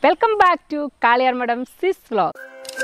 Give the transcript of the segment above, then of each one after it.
welcome back to Kaliyar മഠം സിസ് vlog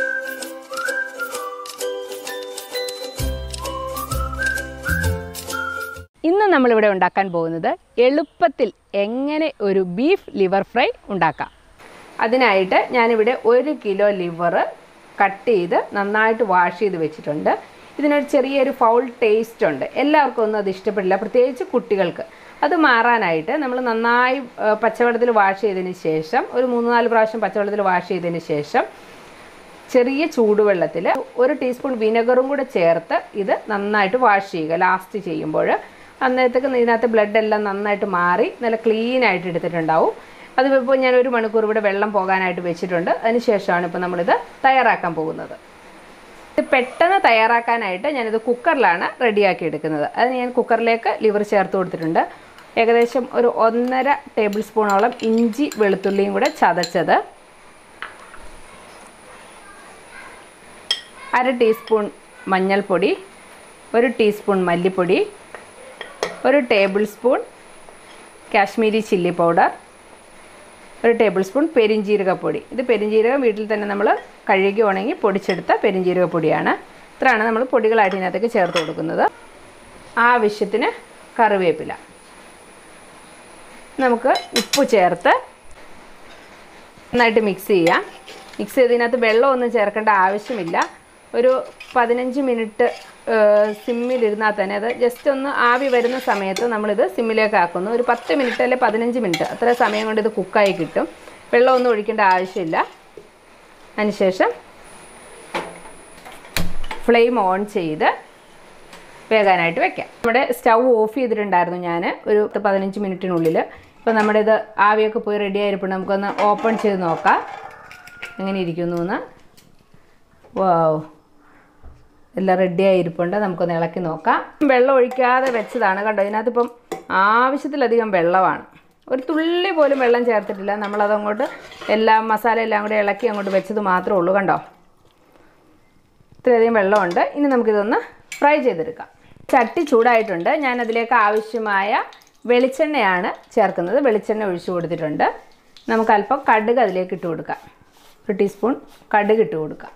ഇന്ന് നമ്മളിവിടെ ഉണ്ടാക്കാൻ പോകുന്നത് എളുപ്പത്തിൽ എങ്ങനെ ഒരു ബീഫ് ലിവർ ഫ്രൈ ഉണ്ടാക്കാം അതിനായിട്ട് ഞാനിവിടെ ഒരു കിലോ ലിവർ കട്ട് ചെയ്ത് നന്നായിട്ട് വാഷ് ചെയ്ത് വെച്ചിട്ടുണ്ട് ഇതിനൊരു ചെറിയൊരു ഫൗൾ ടേസ്റ്റ് ഉണ്ട് എല്ലാവർക്കും ഒന്നും അത് ഇഷ്ടപ്പെടില്ല പ്രത്യേകിച്ച് കുട്ടികൾക്ക് അത് മാറാനായിട്ട് നമ്മൾ നന്നായി ആ, പച്ചവെള്ളത്തിൽ വാഷ് ചെയ്തതിന് ശേഷം ഒരു മൂന്ന് നാല് പ്രാവശ്യം പച്ചവെള്ളത്തിൽ വാഷ് ചെയ്തതിന് ശേഷം ചെറിയ ചൂടുവെള്ളത്തിൽ ഒരു ടീസ്പൂൺ വിനെഗറും കൂടെ ചേർത്ത് ഇത് നന്നായിട്ട് വാഷ് ചെയ്യുക ലാസ്റ്റ് ചെയ്യുമ്പോൾ അന്നേരത്തേക്ക് ഇതിനകത്ത് ബ്ലഡ് എല്ലാം നന്നായിട്ട് മാറി നല്ല ക്ലീൻ ആയിട്ട് എടുത്തിട്ടുണ്ടാവും അത് ഇപ്പോൾ ഞാൻ ഒരു മണിക്കൂർ ഇവിടെ വെള്ളം പോകാനായിട്ട് വെച്ചിട്ടുണ്ട് അതിന് ശേഷമാണ് ഇപ്പോൾ നമ്മളിത് തയ്യാറാക്കാൻ പോകുന്നത് ഇത് പെട്ടെന്ന് തയ്യാറാക്കാനായിട്ട് ഞാനിത് കുക്കറിലാണ് റെഡിയാക്കി എടുക്കുന്നത് അത് ഞാൻ കുക്കറിലേക്ക് ലിവർ ചേർത്ത് കൊടുത്തിട്ടുണ്ട് ഏകദേശം ഒരു ഒന്നര ടേബിൾ സ്പൂണോളം ഇഞ്ചി വെളുത്തുള്ളിയും കൂടെ ചതച്ചത് അര ടീസ്പൂൺ മഞ്ഞൾപ്പൊടി ഒരു ടീസ്പൂൺ മല്ലിപ്പൊടി ഒരു tablespoon Kashmiri chilli powder ഒരു ടേബിൾ സ്പൂൺ പെരിഞ്ജീരകപ്പൊടി ഇത് പെരിഞ്ജീരകം വീട്ടിൽ തന്നെ നമ്മൾ കഴുകി ഉണങ്ങി പൊടിച്ചെടുത്ത പെരിഞ്ജീരകപ്പൊടിയാണ് ഇത്രയാണ് നമ്മൾ പൊടികളായിട്ട് ഇതിനകത്തേക്ക് ചേർത്ത് കൊടുക്കുന്നത് ആവശ്യത്തിന് കറിവേപ്പില നമുക്ക് ഉപ്പ് ചേർത്ത് നന്നായിട്ട് മിക്സ് ചെയ്യാം മിക്സ് ചെയ്തതിനകത്ത് വെള്ളമൊന്നും ചേർക്കേണ്ട ആവശ്യമില്ല ഒരു പതിനഞ്ച് മിനിറ്റ് സിമ്മിലിരുന്നാൽ തന്നെ അത് ജസ്റ്റ് ഒന്ന് ആവി വരുന്ന സമയത്ത് നമ്മളിത് സിമ്മിലേക്ക് ആക്കുന്നു ഒരു പത്ത് മിനിറ്റ് അല്ലെങ്കിൽ പതിനഞ്ച് മിനിറ്റ് അത്ര സമയം കൊണ്ട് ഇത് കുക്കായി കിട്ടും വെള്ളമൊന്നും ഒഴിക്കേണ്ട ആവശ്യമില്ല അതിനുശേഷം ഫ്ലെയിം ഓൺ ചെയ്ത് വേകാനായിട്ട് വെക്കാം നമ്മുടെ സ്റ്റൗ ഓഫ് ചെയ്തിട്ടുണ്ടായിരുന്നു ഞാൻ ഒരു പത്ത് പതിനഞ്ച് മിനിറ്റിനുള്ളിൽ ഇപ്പോൾ നമ്മുടെ ഇത് ആവിയൊക്കെ പോയി റെഡി ആയിരിപ്പോൾ നമുക്കൊന്ന് ഓപ്പൺ ചെയ്ത് നോക്കാം എങ്ങനെ ഇരിക്കുന്നു എന്ന് വാവ് എല്ലാം റെഡി ആയിരിപ്പുണ്ട് നമുക്കൊന്ന് ഇളക്കി നോക്കാം വെള്ളം ഒഴിക്കാതെ വെച്ചതാണ് കണ്ടോ ഇതിനകത്ത് ഇപ്പം ആവശ്യത്തിലധികം വെള്ളമാണ് ഒരു തുള്ളി പോലും വെള്ളം ചേർത്തിട്ടില്ല നമ്മളതങ്ങോട്ട് എല്ലാം മസാല എല്ലാം കൂടെ ഇളക്കി അങ്ങോട്ട് വെച്ചത് മാത്രമേ ഉള്ളൂ കണ്ടോ ഇത്രയധികം വെള്ളമുണ്ട് ഇനി നമുക്കിതൊന്ന് ഫ്രൈ ചെയ്തെടുക്കാം ചട്ടി ചൂടായിട്ടുണ്ട് ഞാൻ അതിലേക്ക് ആവശ്യമായ വെളിച്ചെണ്ണയാണ് ചേർക്കുന്നത് വെളിച്ചെണ്ണ ഒഴിച്ചു കൊടുത്തിട്ടുണ്ട് നമുക്ക് അല്പം കടുക് അതിലേക്ക് ഇട്ട് കൊടുക്കാം ഒരു ടീസ്പൂൺ കടുക് ഇട്ട് കൊടുക്കാം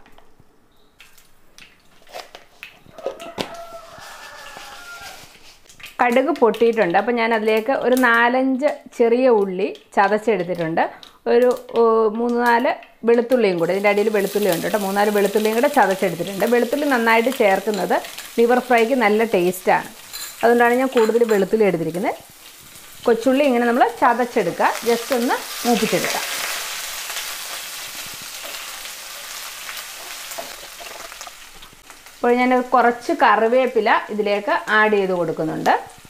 കടുക് പൊട്ടിയിട്ടുണ്ട് അപ്പോൾ ഞാൻ അതിലേക്ക് ഒരു നാലഞ്ച് ചെറിയ ഉള്ളി ചതച്ചെടുത്തിട്ടുണ്ട് ഒരു ഓ, മൂന്ന് നാല് വെളുത്തുള്ളിയും കൂടെ ഇതിൻ്റെ അടിയിൽ വെളുത്തുള്ളി ഉണ്ട് കേട്ടോ മൂന്നാല് വെളുത്തുള്ളിയും കൂടെ ചതച്ചെടുത്തിട്ടുണ്ട് വെളുത്തുള്ളി നന്നായിട്ട് ചേർക്കുന്നത് ലിവർ ഫ്രൈക്ക് നല്ല ടേസ്റ്റാണ് അതുകൊണ്ടാണ് ഞാൻ കൂടുതൽ വെളുത്തുള്ളി എടുത്തിരിക്കുന്നത് കൊച്ചുള്ളി ഇങ്ങനെ നമ്മൾ ചതച്ചെടുക്കുക ജസ്റ്റ് ഒന്ന് മൂപ്പിച്ചെടുക്കുക അപ്പോൾ ഞാൻ കുറച്ച് കറിവേപ്പില ഇതിലേക്ക് ആഡ് ചെയ്ത് കൊടുക്കുന്നുണ്ട്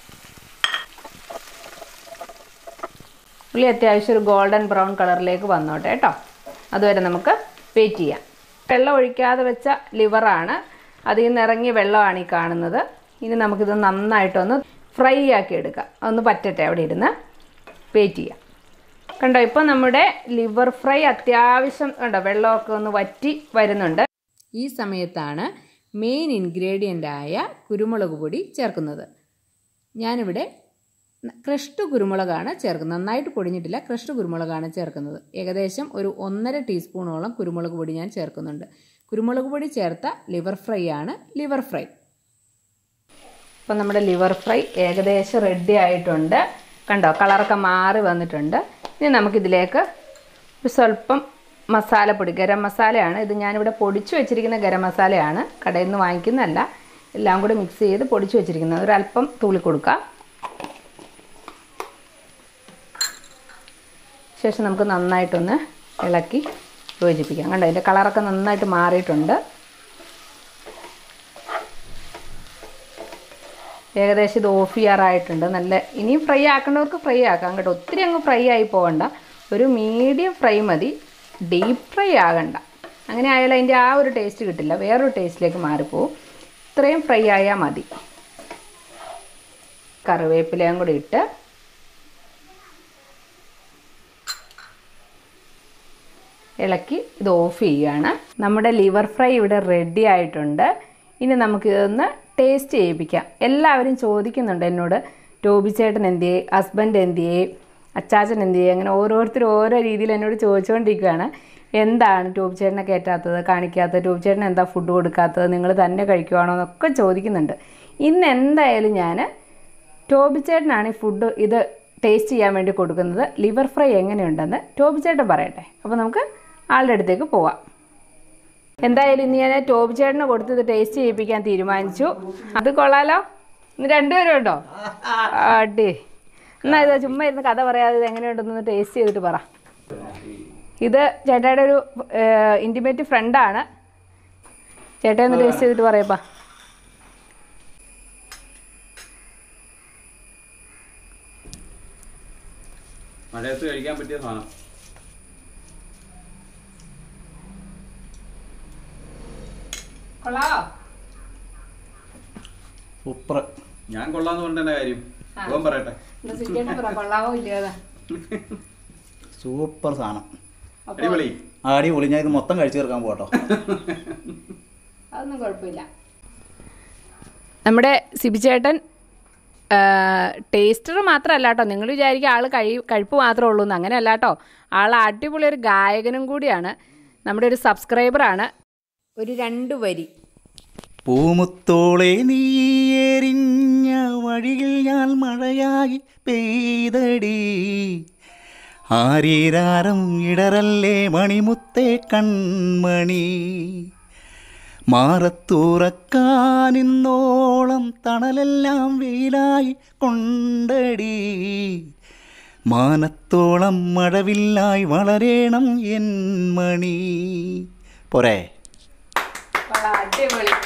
ഉള്ളി അത്യാവശ്യം ഒരു ഗോൾഡൻ ബ്രൗൺ കളറിലേക്ക് വന്നോട്ടെ കേട്ടോ അതുവരെ നമുക്ക് വെയിറ്റ് ചെയ്യാം വെള്ളം ഒഴിക്കാതെ വെച്ച ലിവറാണ് അതിൽ നിന്ന് ഇറങ്ങിയ വെള്ളമാണ് ഈ കാണുന്നത് ഇനി നമുക്കിത് നന്നായിട്ടൊന്ന് ഫ്രൈ ആക്കി എടുക്കാം ഒന്ന് പറ്റട്ടെ അവിടെ ഇരുന്ന് വെയിറ്റ് ചെയ്യാം കണ്ടോ ഇപ്പോൾ നമ്മുടെ ലിവർ ഫ്രൈ അത്യാവശ്യം കണ്ടോ വെള്ളമൊക്കെ ഒന്ന് വറ്റി വരുന്നുണ്ട് ഈ സമയത്താണ് മെയിൻ ഇൻഗ്രീഡിയൻ്റ് ആയ കുരുമുളക് പൊടി ചേർക്കുന്നത് ഞാനിവിടെ ക്രഷ്ഡ് കുരുമുളകാണ് ചേർക്കുന്നത് നന്നായിട്ട് പൊടിഞ്ഞിട്ടില്ല ക്രഷ്ഡ് കുരുമുളകാണ് ചേർക്കുന്നത് ഏകദേശം ഒരു ഒന്നര ടീസ്പൂണോളം കുരുമുളക് പൊടി ഞാൻ ചേർക്കുന്നുണ്ട് കുരുമുളക് പൊടി ചേർത്ത ലിവർ ഫ്രൈ ആണ് ലിവർ ഫ്രൈ ഇപ്പം നമ്മുടെ ലിവർ ഫ്രൈ ഏകദേശം റെഡി ആയിട്ടുണ്ട് കണ്ടോ കളറൊക്കെ മാറി വന്നിട്ടുണ്ട് ഇനി നമുക്കിതിലേക്ക് ഒരു സ്വല്പം മസാലപ്പൊടി ഗരം മസാലയാണ് ഇത് ഞാനിവിടെ പൊടിച്ചു വെച്ചിരിക്കുന്ന ഗരം മസാലയാണ് കടയിൽ നിന്ന് വാങ്ങിക്കുന്നതല്ല എല്ലാം കൂടി മിക്സ് ചെയ്ത് പൊടിച്ചു വെച്ചിരിക്കുന്നത് ഒരല്പം തൂളി കൊടുക്കാം ശേഷം നമുക്ക് നന്നായിട്ടൊന്ന് ഇളക്കി യോജിപ്പിക്കാം കണ്ടോ അതിൻ്റെ കളറൊക്കെ നന്നായിട്ട് മാറിയിട്ടുണ്ട് ഏകദേശം ഇത് ഓഫ് ചെയ്യാറായിട്ടുണ്ട് നല്ല ഇനിയും ഫ്രൈ ആക്കേണ്ടവർക്ക് ഫ്രൈ ആക്കാം കേട്ടോ ഒത്തിരി അങ്ങ് ഫ്രൈ ആയി പോകണ്ട ഒരു മീഡിയം ഫ്രൈ മതി ഡീപ്പ് ഫ്രൈ ആകണ്ട അങ്ങനെ ആയാൽ അതിൻ്റെ ആ ഒരു ടേസ്റ്റ് കിട്ടില്ല വേറൊരു ടേസ്റ്റിലേക്ക് മാറിപ്പോവും ഇത്രയും ഫ്രൈ ആയാൽ മതി കറിവേപ്പിലയും കൂടി ഇട്ട് ഇളക്കി ഇത് ഓഫ് ചെയ്യുകയാണ് നമ്മുടെ ലിവർ ഫ്രൈ ഇവിടെ റെഡി ആയിട്ടുണ്ട് ഇനി നമുക്കിതൊന്ന് ടേസ്റ്റ് ചെയ്യിപ്പിക്കാം എല്ലാവരും ചോദിക്കുന്നുണ്ട് എന്നോട് ടോബി ചേട്ടൻ എന്തിയേ ഹസ്ബൻഡ് എന്തിയേ അച്ചാച്ചൻ എന്ത് ചെയ്യും അങ്ങനെ ഓരോരുത്തരും ഓരോ രീതിയിൽ എന്നോട് ചോദിച്ചുകൊണ്ടിരിക്കുകയാണ് എന്താണ് ട്യൂബ് ചേട്ടനെ കയറ്റാത്തത് കാണിക്കാത്തത് ട്യൂബ് ചേട്ടന് എന്താ ഫുഡ് കൊടുക്കാത്തത് നിങ്ങൾ തന്നെ കഴിക്കുവാണോ എന്നൊക്കെ ചോദിക്കുന്നുണ്ട് ഇന്ന് എന്തായാലും ഞാൻ ടോബി ചേട്ടനാണ് ഈ ഫുഡ് ഇത് ടേസ്റ്റ് ചെയ്യാൻ വേണ്ടി കൊടുക്കുന്നത് ലിവർ ഫ്രൈ എങ്ങനെയുണ്ടെന്ന് ടോബി ചേട്ടൻ പറയട്ടെ അപ്പോൾ നമുക്ക് ആളുടെ അടുത്തേക്ക് പോവാം എന്തായാലും ഇന്ന് ഞാൻ ടോബി ചേട്ടന് കൊടുത്ത് ഇത് ടേസ്റ്റ് ചെയ്യിപ്പിക്കാൻ തീരുമാനിച്ചു അത് കൊള്ളാലോ ഇന്ന് രണ്ടുപേരും ഉണ്ടോ അടി എന്നാ ഇത് ചുമ്മാ ഇരുന്ന് കഥ പറയാതെ ഇത് എങ്ങനെയുണ്ടെന്ന് ടേസ്റ്റ് ചെയ്തിട്ട് പറ ഇത് ചേട്ടായുടെ ഒരു ഇൻറ്റിമേറ്റ് ഫ്രണ്ടാണ് ചേട്ടാ ഒന്ന് ടേസ്റ്റ് ചെയ്തിട്ട് പറയപ്പാ മഴയത്ത് കഴിക്കാൻ പറ്റിയ സാധനം കൊള്ളാവോ സൂപ്പർ ഞാൻ കൊള്ളാന്ന് കൊണ്ട് തന്നെ കാര്യം ഇവൻ പറയട്ടെ കൊള്ളാവോ ഇല്ലയോ സൂപ്പർ സാധനം അടിപൊളി അടിപൊളി ഞാൻ ഇത് മൊത്തം കഴിച്ചു തീർക്കാൻ പോട്ടോ അതൊന്നും കുഴപ്പമില്ല നമ്മുടെ സിബിച്ചേട്ടൻ ടേസ്റ്റർ മാത്രമല്ല കേട്ടോ നിങ്ങൾ വിചാരിക്കുക ആൾ കഴി കഴിപ്പ് മാത്രമേ ഉള്ളൂ എന്ന് അങ്ങനെയല്ല കേട്ടോ ആൾ അടിപൊളി ഒരു ഗായകനും കൂടിയാണ് നമ്മുടെ ഒരു സബ്സ്ക്രൈബറാണ് ഒരു രണ്ട് വരി പൂമുത്തോളെ നീ എറിഞ്ഞ വഴിയിൽ ഞാൻ മഴയായി പെയ്തടി ആരീരാരം ഇടറല്ലേ മണിമുത്തേ കൺമണി മാറത്തുറക്കാനിന്നോളം തണലെല്ലാം വെയിലായി കൊണ്ടടി മാനത്തോളം മഴവില്ലായി വളരേണം എൻ മണി പോരേ അടിപൊളി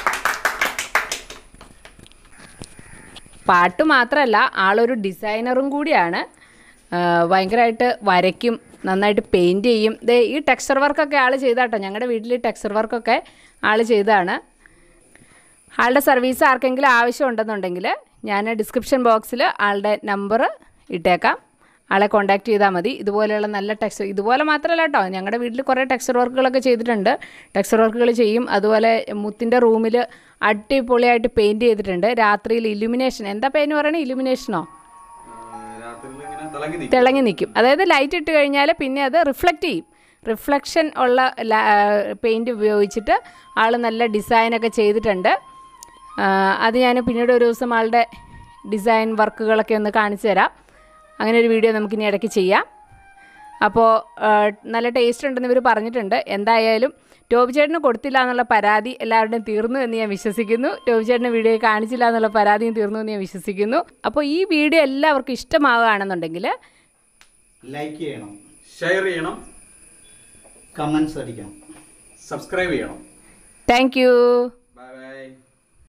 പാട്ട് മാത്രമല്ല ആളൊരു ഡിസൈനറും കൂടിയാണ് ഭയങ്കരമായിട്ട് വരയ്ക്കും നന്നായിട്ട് പെയിൻറ് ചെയ്യും ദേ ഈ ടെക്സ്ചർ വർക്കൊക്കെ ആൾ ചെയ്താട്ടോ ഞങ്ങളുടെ വീട്ടിൽ ടെക്സ്ചർ വർക്കൊക്കെ ആൾ ചെയ്തതാണ് ആളുടെ സർവീസ് ആർക്കെങ്കിലും ആവശ്യമുണ്ടെന്നുണ്ടെങ്കിൽ ഞാൻ ഡിസ്ക്രിപ്ഷൻ ബോക്സിൽ ആളുടെ നമ്പർ ഇട്ടേക്കാം ആളെ കോൺടാക്ട് ചെയ്താൽ മതി ഇതുപോലെയുള്ള നല്ല ടെക്സ്ചർ ഇതുപോലെ മാത്രമല്ല കേട്ടോ ഞങ്ങളുടെ വീട്ടിൽ കുറേ ടെക്സ്ചർ വർക്കുകളൊക്കെ ചെയ്തിട്ടുണ്ട് ടെക്സ്ചർ വർക്കുകൾ ചെയ്യും അതുപോലെ മുത്തിൻ്റെ റൂമിൽ അടിപൊളിയായിട്ട് പെയിൻറ് ചെയ്തിട്ടുണ്ട് രാത്രിയിൽ ഇലുമിനേഷൻ എന്താ പെയിൻറ് പറയണേ ഇലുമിനേഷനോ രാത്രിയിൽ ഇങ്ങനെ തിളങ്ങി നിൽക്കും തിളങ്ങി നിൽക്കും അതായത് ലൈറ്റ് ഇട്ട് കഴിഞ്ഞാൽ പിന്നെ അത് റിഫ്ലക്റ്റ് ചെയ്യും റിഫ്ലക്ഷൻ ഉള്ള പെയിൻറ് ഉപയോഗിച്ചിട്ട് ആൾ നല്ല ഡിസൈനൊക്കെ ചെയ്തിട്ടുണ്ട് ആ, അത് ഞാൻ പിന്നീട് ഒരു ദിവസം ആളുടെ ഡിസൈൻ വർക്കുകളൊക്കെ ഒന്ന് കാണിച്ചു തരാം അങ്ങനെ ഒരു വീഡിയോ നമുക്കിനി ഇടയ്ക്ക് ചെയ്യാം അപ്പോൾ ആ, നല്ല ടേസ്റ്റ് ഉണ്ടെന്ന് ഇവർ പറഞ്ഞിട്ടുണ്ട് എന്തായാലും ടോബി ചേട്ടന് കൊടുത്തില്ല എന്നുള്ള പരാതി എല്ലാവരുടെയും തീർന്നു എന്ന് ഞാൻ വിശ്വസിക്കുന്നു ടോബി ചേട്ടന് വീഡിയോ കാണിച്ചില്ല എന്നുള്ള പരാതിയും തീർന്നു എന്ന് ഞാൻ വിശ്വസിക്കുന്നു അപ്പോൾ ഈ വീഡിയോ എല്ലാവർക്കും ഇഷ്ടമാവുകയാണെന്നുണ്ടെങ്കിൽ ലൈക്ക് ചെയ്യണം ഷെയർ ചെയ്യണം കമൻസ് അടിക്കണം സബ്സ്ക്രൈബ് ചെയ്യണം താങ്ക് യു